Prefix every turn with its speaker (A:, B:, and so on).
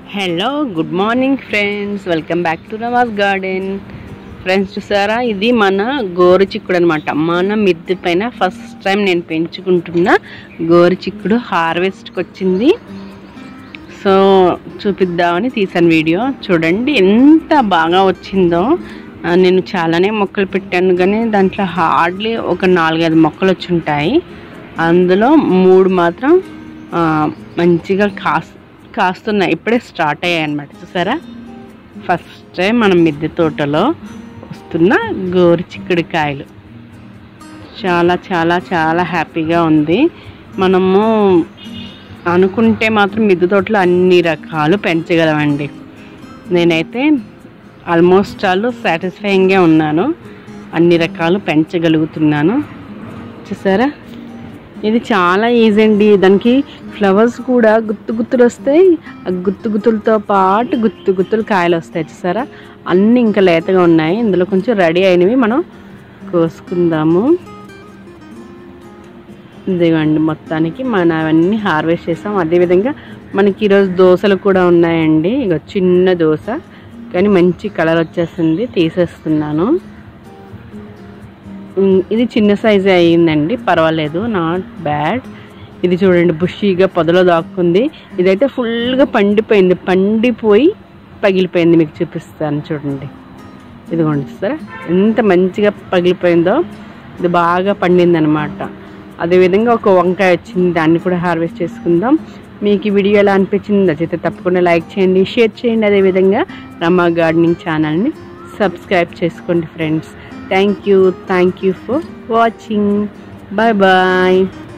A: hello good morning friends welcome back to Nawaz garden friends చూసారా ఇది మన గోరు చిక్కుడు అనమాట మన మిద్దె పైన ఫస్ట్ టైం నేను పెంచుకుంటున్న గోరు చిక్కుడు హార్వెస్ట్కి వచ్చింది సో చూపిద్దామని తీసాను వీడియో చూడండి ఎంత బాగా వచ్చిందో ఆ, నేను చాలానే మొక్కలు పెట్టాను కానీ దాంట్లో హార్డ్లీ ఒక నాలుగైదు మొక్కలు వచ్చి ఉంటాయి అందులో మూడు మాత్రం ఆ, మంచిగా కాస్ కాస్తున్నాయి ఇప్పుడే స్టార్ట్ అయ్యాయి అనమాట చూసారా ఫస్ట్ టైం మన మిద్దె తోటలో వస్తున్న గోరు చిక్కుడుకాయలు చాలా చాలా చాలా హ్యాపీగా ఉంది మనము అనుకుంటే మాత్రం మిద్దె తోటలో అన్ని రకాలు పెంచగలమండి నేనైతే ఆల్మోస్ట్ ఆల్ సాటిస్ఫైయింగ్గా ఉన్నాను అన్ని రకాలు పెంచగలుగుతున్నాను చూసారా ఇది చాలా ఈజీ అండి దానికి ఫ్లవర్స్ కూడా గుత్తు గుత్తులు వస్తాయి ఆ గుత్తు గుత్తులతో పాటు గుత్తు గుత్తులు కాయలు వస్తాయి చూసారా అన్నీ ఇంకా లేతగా ఉన్నాయి ఇందులో కొంచెం రెడీ అయినవి మనం కోసుకుందాము ఇదిగోండి మొత్తానికి మనం అవన్నీ హార్వెస్ట్ చేసాం అదేవిధంగా మనకి ఈరోజు దోశలు కూడా ఉన్నాయండి ఇక చిన్న దోశ కానీ మంచి కలర్ వచ్చేసింది తీసేస్తున్నాను ఉమ్, ఇది చిన్న సైజే అయ్యిందండి పర్వాలేదు నాట్ బ్యాడ్ ఇది చూడండి బుషీగా పొదలో దాక్కుంది ఇదైతే ఫుల్గా పండిపోయింది పండిపోయి పగిలిపోయింది మీకు చూపిస్తాను చూడండి ఇదిగోండి చూస్తారా ఎంత మంచిగా పగిలిపోయిందో ఇది బాగా పండిందనమాట అదేవిధంగా ఒక వంకాయ వచ్చింది దాన్ని కూడా హార్వెస్ట్ చేసుకుందాం మీకు ఈ వీడియో ఎలా అనిపించింది నచ్చితే తప్పకుండా లైక్ చేయండి షేర్ చేయండి అదేవిధంగా రమా గార్డెనింగ్ ఛానల్ని సబ్స్క్రైబ్ చేసుకోండి friends thank you thank you for watching bye bye